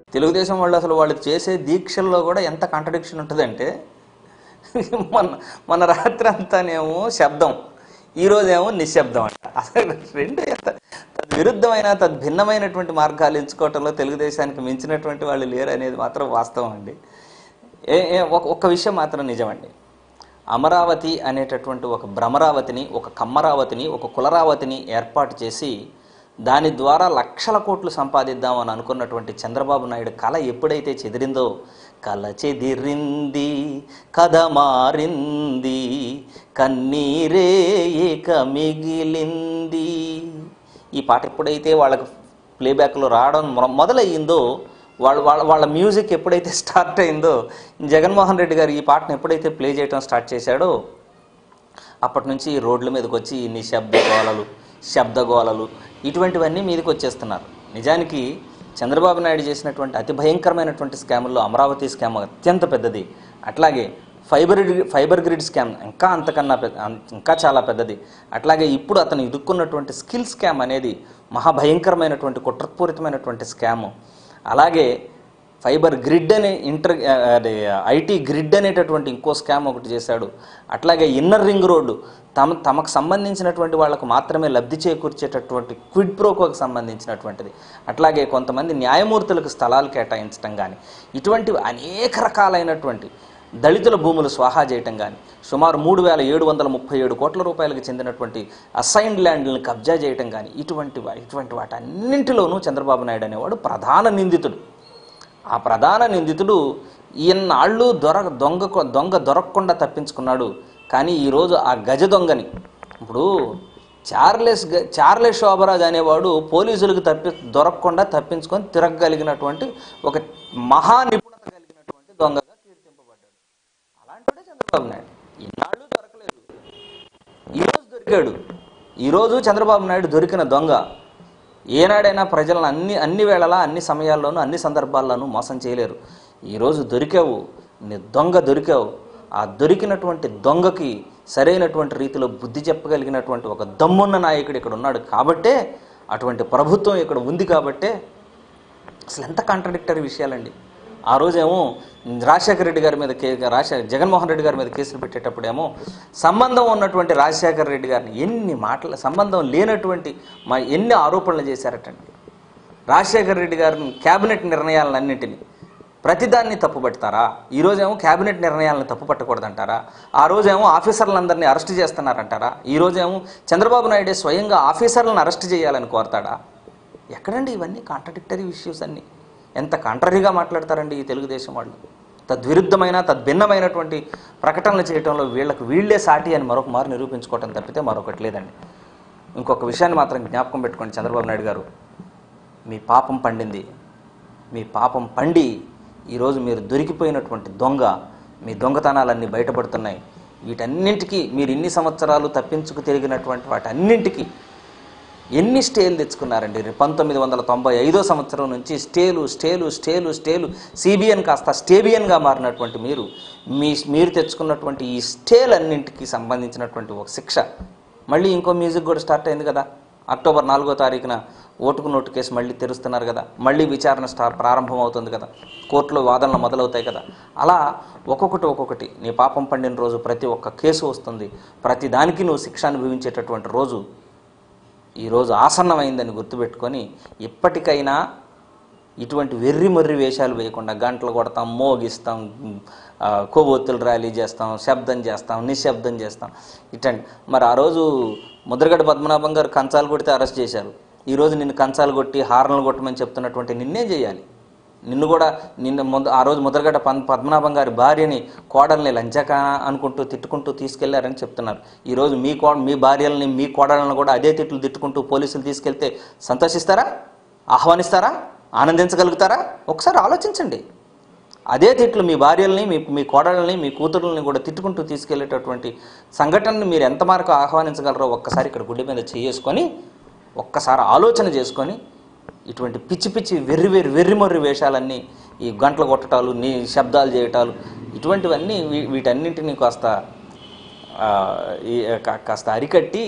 తెలుగుదేశం వాళ్ళు అసలు వాళ్ళు చేసే దీక్షల్లో కూడా ఎంత కాంట్రడిక్షన్ ఉంటుందంటే మన మన రాత్రి అంతానేమో శబ్దం ఈ రోజేమో నిశ్శబ్దం అంట అసలు రెండు ఎంత తద్విరుద్ధమైన తద్భిన్నమైనటువంటి మార్గాలు ఎంచుకోవటంలో తెలుగుదేశానికి మించినటువంటి వాళ్ళు లేరు అనేది మాత్రం వాస్తవం అండి ఏ ఏ ఒక ఒక్క విషయం మాత్రం నిజమండి అమరావతి అనేటటువంటి ఒక భ్రమరావతిని ఒక కమ్మరావతిని ఒక కులరావతిని ఏర్పాటు చేసి దాని ద్వారా లక్షల కోట్లు సంపాదిద్దాం అని అనుకున్నటువంటి చంద్రబాబు నాయుడు కళ ఎప్పుడైతే చెదిరిందో కళ చెదిరింది కథ మారింది కన్నీరే ఇక మిగిలింది ఈ పాట ఎప్పుడైతే వాళ్ళకి ప్లేబ్యాక్లో రావడం మొ- మొదలయ్యిందో వాళ్ళ వాళ్ళ వాళ్ళ మ్యూజిక్ ఎప్పుడైతే స్టార్ట్ అయిందో జగన్మోహన్ రెడ్డి గారు ఈ పాటను ఎప్పుడైతే ప్లే చేయడం స్టార్ట్ చేశాడో అప్పటి నుంచి ఈ రోడ్ల మీదకి వచ్చి ఈ నిశ్శబ్ద గోలలు శబ్ద గోలలు ఇటువంటివన్నీ మీదకి వచ్చేస్తున్నారు నిజానికి చంద్రబాబు నాయుడు చేసినటువంటి అతి భయంకరమైనటువంటి స్కాముల్లో అమరావతి స్కామ్ అత్యంత పెద్దది అట్లాగే ఫైబర్ గ్రి- ఫైబర్ గ్రిడ్ స్కామ్ ఇంకా అంతకన్నా పెద్ద అం- ఇంకా చాలా పెద్దది అట్లాగే ఇప్పుడు అతను ఇరుక్కున్నటువంటి స్కిల్ స్కామ్ అనేది మహాభయంకరమైనటువంటి కుట్రపూరితమైనటువంటి స్కామ్ అలాగే ఫైబర్ గ్రిడ్ అనే ఇంటర్ ఆ, అదే ఐటీ గ్రిడ్ అనేటటువంటి ఇంకో స్కామ్ ఒకటి చేశాడు అట్లాగే ఇన్నర్ రింగ్ రోడ్డు తమ తమకు సంబంధించినటువంటి వాళ్ళకు మాత్రమే లబ్ధి చేకూర్చేటటువంటి క్విడ్ ప్రోకోకి సంబంధించినటువంటిది అట్లాగే కొంతమంది న్యాయమూర్తులకు స్థలాలు కేటాయించడం కానీ ఇటువంటివి అనేక రకాలైనటువంటి దళితుల భూములు స్వాహా చేయటం కానీ సుమారు మూడు వేల ఏడు వందల ముప్పై ఏడు కోట్ల రూపాయలకు చెందినటువంటి అసైన్డ్ ల్యాండ్లను కబ్జా చేయటం కానీ ఇటువంటి వా- ఇటువంటి వాటన్నింటిలోనూ చంద్రబాబు నాయుడు అనేవాడు ప్రధాన నిందితుడు ఆ ప్రధాన నిందితుడు ఈయన్నాళ్ళు దొర దొంగ దొంగ దొరకకుండా తప్పించుకున్నాడు కానీ ఈరోజు ఆ గజ దొంగని ఇప్పుడు చార్లెస్ గ- చార్లెస్ శోభరాజ్ అనేవాడు పోలీసులకు తప్పి దొరకకుండా తప్పించుకొని తిరగగలిగినటువంటి ఒక మహా నిపుణత కలిగినటువంటి దొంగగా కీర్తింపబడ్డాడు అలాంటివాడే చంద్రబాబు నాయుడు ఇన్నాళ్ళు దొరకలేదు ఈరోజు దొరికాడు ఈరోజు చంద్రబాబు నాయుడు దొరికిన దొంగ ఏనాడైనా ప్రజలను అన్ని అన్ని వేళలా అన్ని సమయాల్లోనూ అన్ని సందర్భాల్లోనూ మోసం చేయలేరు ఈరోజు దొరికావు నీ దొంగ దొరికావు ఆ దొరికినటువంటి దొంగకి సరైనటువంటి రీతిలో బుద్ధి చెప్పగలిగినటువంటి ఒక దమ్మున్న నాయకుడు ఇక్కడ ఉన్నాడు కాబట్టే అటువంటి ప్రభుత్వం ఇక్కడ ఉంది కాబట్టే అసలు ఎంత కాంట్రడిక్టరీ విషయాలండి ఆ రోజేమో రాజశేఖర రెడ్డి గారి మీద కే రాజశేఖర జగన్మోహన్ రెడ్డి గారి మీద కేసులు పెట్టేటప్పుడేమో సంబంధం ఉన్నటువంటి రాజశేఖర రెడ్డి గారిని ఎన్ని మాటలు సంబంధం లేనటువంటి మా ఎన్ని ఆరోపణలు చేశారటండి రాజశేఖర రెడ్డి గారిని క్యాబినెట్ నిర్ణయాలన్నింటినీ ప్రతిదాన్ని తప్పుపడతారా ఈ రోజేమో క్యాబినెట్ నిర్ణయాలను తప్పు పట్టకూడదంటారా ఆ రోజేమో ఆఫీసర్లందరినీ అరెస్ట్ చేస్తున్నారంటారా ఈ రోజేమో చంద్రబాబు నాయుడే స్వయంగా ఆఫీసర్లను అరెస్ట్ చేయాలని కోరతాడా ఎక్కడండి ఇవన్నీ కాంట్రడిక్టరీ ఇష్యూస్ అన్నీ ఎంత కాంట్రరీగా మాట్లాడతారండి ఈ తెలుగుదేశం వాళ్ళు తద్విరుద్ధమైన తద్భిన్నమైనటువంటి ప్రకటనలు చేయడంలో వీళ్ళకు వీళ్ళే సాటి అని మరొక మారు నిరూపించుకోవటం తప్పితే మరొకటి లేదండి ఇంకొక విషయాన్ని మాత్రం జ్ఞాపకం పెట్టుకోండి చంద్రబాబు నాయుడు గారు మీ పాపం పండింది మీ పాపం పండి ఈరోజు మీరు దొరికిపోయినటువంటి దొంగ మీ దొంగతనాలన్నీ బయటపడుతున్నాయి వీటన్నింటికి మీరు ఇన్ని సంవత్సరాలు తప్పించుకు తిరిగినటువంటి వాటన్నింటికి ఎన్ని స్టేలు తెచ్చుకున్నారండి పంతొమ్మిది వందల తొంభై ఐదో సంవత్సరం నుంచి స్టేలు స్టేలు స్టేలు స్టేలు సిబిఎన్ కాస్త స్టేబియన్గా మారినటువంటి మీరు మీ మీరు తెచ్చుకున్నటువంటి ఈ స్టేలన్నింటికి సంబంధించినటువంటి ఒక శిక్ష మళ్ళీ ఇంకో మ్యూజిక్ కూడా స్టార్ట్ అయింది కదా అక్టోబర్ నాలుగో తారీఖున ఓటుకు నోటు కేసు మళ్ళీ తెరుస్తున్నారు కదా మళ్ళీ విచారణ స్టార్ ప్రారంభం అవుతుంది కదా కోర్టులో వాదనలు మొదలవుతాయి కదా అలా ఒక్కొక్కటి ఒక్కొక్కటి నీ పాపం పండిన రోజు ప్రతి ఒక్క కేసు వస్తుంది ప్రతి దానికి నువ్వు శిక్ష అనుభవించేటటువంటి రోజు ఈరోజు ఆసన్నమైందని గుర్తుపెట్టుకొని ఇప్పటికైనా ఇటువంటి వెర్రి మర్రి వేషాలు వేయకుండా గంటలు కొడతాం మోగిస్తాం ఆ, కొవ్వొత్తులు ర్యాలీ చేస్తాం శబ్దం చేస్తాం నిశ్శబ్దం చేస్తాం ఇటండి మరి ఆ రోజు ముద్రగడ పద్మనాభం గారు కంచాలు కొడితే అరెస్ట్ చేశారు ఈరోజు నిన్ను కంచాలు కొట్టి హార్న్లు కొట్టమని చెప్తున్నటువంటి నిన్నేం చేయాలి నిన్ను కూడా నిన్న ముందు ఆ రోజు ముద్రగడ్డ పన్ పద్మనాభం గారి భార్యని కోడల్ని లంచక అనుకుంటూ తిట్టుకుంటూ తీసుకెళ్లారని చెప్తున్నారు ఈరోజు మీ కో మీ భార్యల్ని మీ కోడళ్ళని కూడా అదే తిట్లు తిట్టుకుంటూ పోలీసులు తీసుకెళ్తే సంతోషిస్తారా ఆహ్వానిస్తారా ఆనందించగలుగుతారా ఒకసారి ఆలోచించండి అదే తిట్లు మీ భార్యల్ని మీ మీ కోడళ్ళని మీ కూతురుల్ని కూడా తిట్టుకుంటూ తీసుకెళ్లేటటువంటి సంఘటనని మీరు ఎంత మేరకు ఆహ్వానించగలరో ఒక్కసారి ఇక్కడ గుడ్డి మీద చేసుకొని ఒక్కసారి ఆలోచన చేసుకొని ఇటువంటి పిచ్చి పిచ్చి వెర్రి వెర్రి వెర్రి మొర్రి వేషాలన్నీ ఈ గంటలు కొట్టటాలు నీ శబ్దాలు చేయటాలు ఇటువంటివన్నీ వీ- వీటన్నింటినీ కాస్త ఆ, ఈ కా- కాస్త అరికట్టి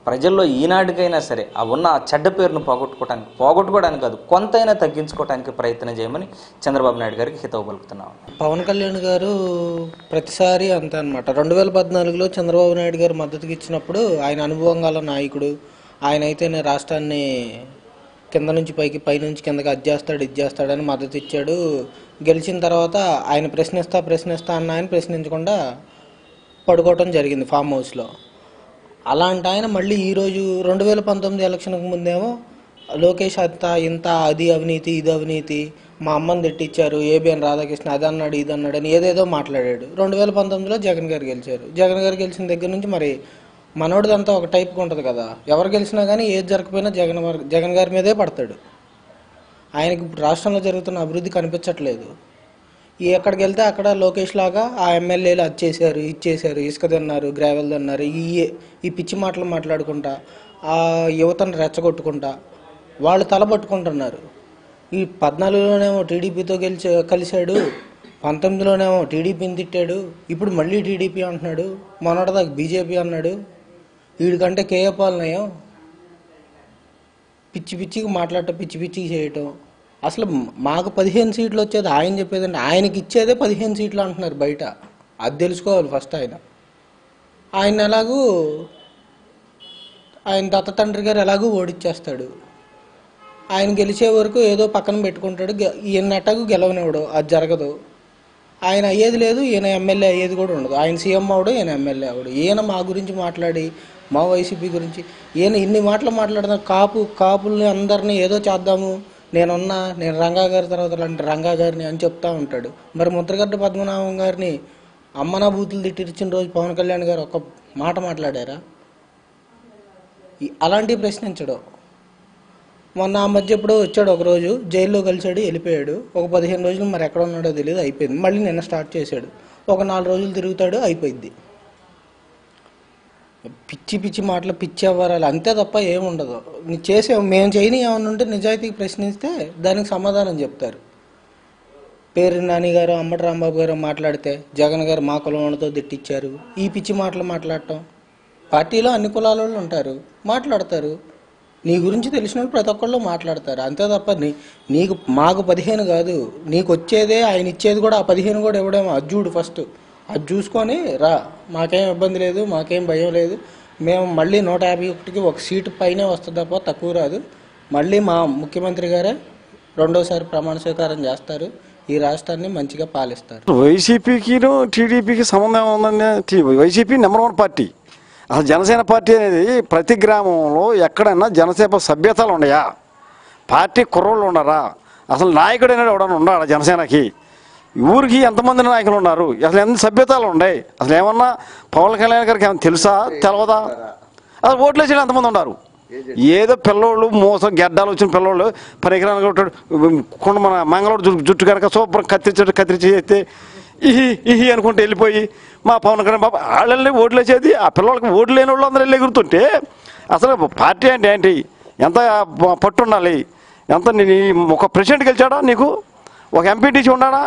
ప్రజల్లో ఈనాటికైనా సరే ఆ ఉన్న ఆ చెడ్డ పేరును పోగొట్టుకోవడానికి పోగొట్టుకోవడానికి కాదు కొంతైనా తగ్గించుకోవడానికి ప్రయత్నం చేయమని చంద్రబాబు నాయుడు గారికి హితవు పలుకుతున్నాం పవన్ కళ్యాణ్ గారు ప్రతిసారి అంతే అనమాట రెండు వేల పద్నాలుగులో చంద్రబాబు నాయుడు గారు మద్దతుకి ఇచ్చినప్పుడు ఆయన అనుభవం గల నాయకుడు ఆయన అయితేనే రాష్ట్రాన్ని కింద నుంచి పైకి పై నుంచి కిందకి అది చేస్తాడు ఇది చేస్తాడని మద్దతు ఇచ్చాడు గెలిచిన తర్వాత ఆయన ప్రశ్నిస్తా ప్రశ్నిస్తా అన్న ఆయన ప్రశ్నించకుండా పడుకోవటం జరిగింది ఫామ్ హౌస్లో అలాంటి ఆయన మళ్ళీ ఈరోజు రెండు వేల పంతొమ్మిది ఎలక్షన్కి ముందేమో లోకేష్ అంత ఇంత అది అవినీతి ఇది అవినీతి మా అమ్మని తిట్టించారు ఏబిఎన్ రాధాకృష్ణ అది అన్నాడు ఇది అన్నాడు అని ఏదేదో మాట్లాడాడు రెండు వేల పంతొమ్మిదిలో జగన్ గారు గెలిచారు జగన్ గారు గెలిచిన దగ్గర నుంచి మరి మనోడిదంతా ఒక టైప్గా ఉంటుంది కదా ఎవరు గెలిచినా కానీ ఏది జరగకపోయినా జగన్ వారి- జగన్ గారి మీదే పడతాడు ఆయనకి ఇప్పుడు రాష్ట్రంలో జరుగుతున్న అభివృద్ధి కనిపించట్లేదు ఈ ఎక్కడికి వెళ్తే అక్కడ లోకేష్ లాగా ఆ ఎమ్మెల్యేలు అది చేశారు ఇది చేశారు ఇసుక తిన్నారు గ్రావెల్ తిన్నారు ఈ ఈ పిచ్చి మాటలు మాట్లాడుకుంటా ఆ యువతను రెచ్చగొట్టుకుంటా వాళ్ళు తలపట్టుకుంటున్నారు ఈ పద్నాలుగులోనేమో టీడీపీతో గెలిచి కలిశాడు పంతొమ్మిదిలోనేమో టీడీపీని తిట్టాడు ఇప్పుడు మళ్ళీ టీడీపీ అంటున్నాడు మొన్నటిదాకా బీజేపీ అన్నాడు వీడికంటే కేఏ పాలనయం పిచ్చి పిచ్చికి మాట్లాడటం పిచ్చి పిచ్చికి చేయటం అసలు మాకు పదిహేను సీట్లు వచ్చేది ఆయన చెప్పేదండి ఆయనకి ఇచ్చేదే పదిహేను సీట్లు అంటున్నారు బయట అది తెలుసుకోవాలి ఫస్ట్ ఆయన ఆయన ఎలాగూ ఆయన దత్త తండ్రి గారు ఎలాగూ ఓడిచ్చేస్తాడు ఆయన గెలిచే వరకు ఏదో పక్కన పెట్టుకుంటాడు గె- ఈయన ఎట్టకు గెలవనివ్వడు అది జరగదు ఆయన అయ్యేది లేదు ఈయన ఎమ్మెల్యే అయ్యేది కూడా ఉండదు ఆయన సీఎం అవడు ఈయన ఎమ్మెల్యే అవడు ఈయన మా గురించి మాట్లాడి మా వైసీపీ గురించి ఈయన ఇన్ని మాటలు మాట్లాడుతున్న కాపు కాపుల్ని అందరినీ ఏదో చేద్దాము నేనున్నా నేను రంగా గారి తర్వాత లాంటి రంగా గారిని అని చెప్తా ఉంటాడు మరి ముద్రగడ్డ పద్మనాభం గారిని అమ్మనా బూతులు తిట్టించిన రోజు పవన్ కళ్యాణ్ గారు ఒక మాట మాట్లాడారా ఈ- అలాంటివి ప్రశ్నించడు మొన్న ఆ మధ్య ఎప్పుడో వచ్చాడు ఒక రోజు జైల్లో కలిశాడు వెళ్ళిపోయాడు ఒక పదిహేను రోజులు మరి ఎక్కడ ఉన్నాడో తెలియదు అయిపోయింది మళ్ళీ నిన్న స్టార్ట్ చేశాడు ఒక నాలుగు రోజులు తిరుగుతాడు అయిపోయింది పిచ్చి పిచ్చి మాటలు పిచ్చి అవ్వరాలు అంతే తప్ప ఏముండదు నీ చేసే మేము చేయని ఏమన్నా ఉంటే నిజాయితీకి ప్రశ్నిస్తే దానికి సమాధానం చెప్తారు పేరు నాని గారు అమ్మటి రాంబాబు గారు మాట్లాడితే జగన్ గారు మా కులం వాళ్ళతో తిట్టించారు ఈ పిచ్చి మాటలు మాట్లాడటం పార్టీలో అన్ని కులాల వాళ్ళు ఉంటారు మాట్లాడతారు నీ గురించి తెలిసిన వాళ్ళు ప్రతి ఒక్కళ్ళు మాట్లాడతారు అంతే తప్ప నీ నీకు మాకు పదిహేను కాదు నీకు వచ్చేదే ఆయన ఇచ్చేది కూడా ఆ పదిహేను కూడా ఇవ్వడేమో అది చూడు ఫస్ట్ అది చూసుకొని రా మాకేం ఇబ్బంది లేదు మాకేం భయం లేదు మేము మళ్ళీ నూట యాభై ఒకటికి ఒక సీటు పైనే వస్తుంది తప్ప తక్కువ రాదు మళ్ళీ మా ముఖ్యమంత్రి గారే రెండోసారి ప్రమాణ స్వీకారం చేస్తారు ఈ రాష్ట్రాన్ని మంచిగా పాలిస్తారు వైసీపీకిను టీడీపీకి సంబంధం ఉందండి టీ- వైసీపీ నెంబర్ వన్ పార్టీ అసలు జనసేన పార్టీ అనేది ప్రతి గ్రామంలో ఎక్కడైనా జనసేన సభ్యతలు ఉన్నాయా పార్టీ కుర్రోళ్ళు ఉన్నారా అసలు నాయకుడు అనేది ఎవడన్నా ఉన్నాడా జనసేనకి ఊరికి ఎంతమంది నాయకులు ఉన్నారు అసలు ఎన్ని సభ్యతలు ఉన్నాయి అసలు ఏమన్నా పవన్ కళ్యాణ్ గారికి ఏమైనా తెలుసా తెలవదా అసలు ఓట్లు వేసిన ఎంతమంది ఉన్నారు ఏదో పిల్లోళ్ళు మోసం గెడ్డాలు వచ్చిన పిల్లోళ్ళు పరికరాలు కొట్టాడు కొండ మన మంగళూరు జుట్టు జుట్టు కనుక శుభ్రం కత్తిరించాడు కత్తిరించి చేస్తే ఇహి ఇహి అనుకుంటూ వెళ్ళిపోయి మా పవన్ కళ్యాణ్ బాబా వాళ్ళని ఓట్లు వేసేది ఆ పిల్లలకి ఓట్లు లేని వాళ్ళు అందరూ వెళ్ళి ఎగురుతుంటే అసలు పార్టీ అంటే ఏంటి ఎంత పట్టు ఉండాలి ఎంత నీ- నీ ఒక ప్రెసిడెంట్ గెలిచాడా నీకు ఒక ఎంపీటీసీ ఉన్నాడా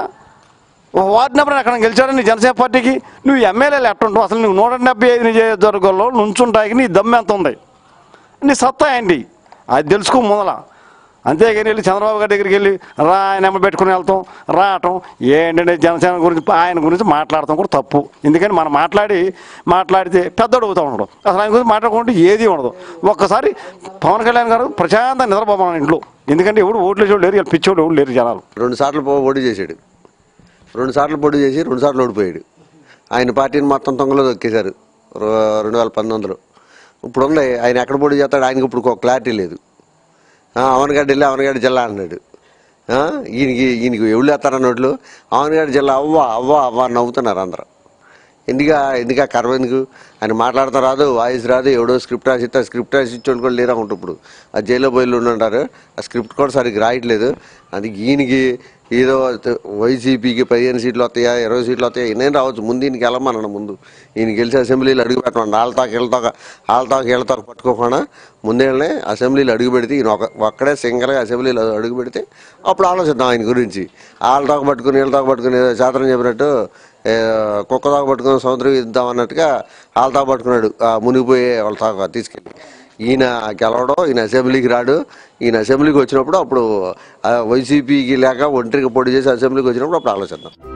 ఒక వార్డు నెంబర్ ఎక్కడ గెలిచాడా నీ జనసేన పార్టీకి నువ్వు ఎమ్మెల్యేలు ఎట్టుంటావు అసలు నువ్వు నూట డెబ్బై ఐదు నియోజకవర్గాల్లో నుంచుంటానికి నీ దమ్ము ఎంత ఉంది నీ సత్తా ఏంటి అది తెలుసుకో మొదల అంతేగాని వెళ్ళి చంద్రబాబు గారి దగ్గరికి వెళ్ళి రా ఆయన నెంబర్ పెట్టుకుని వెళ్తాం రావటం ఏంటంటే జనసేన గురించి ఆయన గురించి మాట్లాడటం కూడా తప్పు ఎందుకని మనం మాట్లాడి మాట్లాడితే పెద్దోడు అవుతా ఉండడు అసలు ఆయన గురించి మాట్లాడుకుంటే ఏది ఉండదు ఒక్కసారి పవన్ కళ్యాణ్ గారు ప్రశాంతంగా నిద్రపోమని ఇంట్లో ఎందుకంటే ఎవడు ఓట్లు వేసేవాడు లేరు వీళ్ళు పిచ్చోడు ఎవడు లేరు జనాలు రెండు సార్లు పో- పోటీ చేశాడు రెండు సార్లు పోటీ చేసి రెండు సార్లు ఓడిపోయాడు ఆయన పార్టీని మొత్తం తొంగలో దొక్కేశారు రో- రెండు వేల పంతొమ్మిదిలో ఇప్పుడు ఉన్నాయి ఆయన ఎక్కడ పోటీ చేస్తాడు ఆయనకి ఇప్పుడు ఒక క్లారిటీ లేదు ఆ, అవనగడ్డ వెళ్ళి అవనగడ్డ జిల్లా అన్నాడు ఆ, ఈయనకి ఈయనకి ఎవరు వేస్తారన్న నోట్లు అవనగడ్డ జిల్లా అవ్వ అవ్వ అవ్వ అని నవ్వుతున్నారు అందరూ ఎందుక ఎందుక కర్మ ఎందుకు ఆయన మాట్లాడతాం రాదు వాయిస్ రాదు ఎవడో స్క్రిప్ట్ రాసి ఇస్తే స్క్రిప్ట్ రాసి ఇచ్చేవాళ్ళు కూడా లేరా ఉంటుంది ఇప్పుడు ఆ జైల్లో పోయి ఉంటారు ఆ స్క్రిప్ట్ కూడా సరిగ్గా రాయట్లేదు అది ఈయనకి ఏదో వైసీపీకి పదిహేను సీట్లు వస్తాయా ఇరవై సీట్లు వస్తాయా నేను రావచ్చు ముందు ఈయనకి వెళ్ళమన్నాను ముందు ఈయన గెలిచి అసెంబ్లీలో అడుగు పెట్టమని ఆళ్ళతాక వీళ్ళతాక ఆళ్ళతాక వీళ్ళతాక పట్టుకోకుండా ముందేళ్ళనే అసెంబ్లీలో అడుగు పెడితే ఈయన ఒక ఒక్కడే సింగల్గా అసెంబ్లీలో అడుగు పెడితే అప్పుడు ఆలోచిద్దాం ఆయన గురించి ఆళ్ళతాక పట్టుకుని వీళ్ళతాక పట్టుకుని ఏదో శాస్త్రం చెప్పినట్టు ఏ, కుక్క దాకా పట్టుకుని సముద్రం ఇద్దాం అన్నట్టుగా ఆ కాలుతా పట్టుకున్నాడు ఆ మునిగిపోయే వాళ్ళ తా తీసుకెళ్ళి ఈయన గెలవడం ఈయన అసెంబ్లీకి రాడు ఈయన అసెంబ్లీకి వచ్చినప్పుడు అప్పుడు ఆ వైసీపీకి లేక ఒంటరికి పొడి చేసి అసెంబ్లీకి వచ్చినప్పుడు అప్పుడు ఆలోచిద్దాం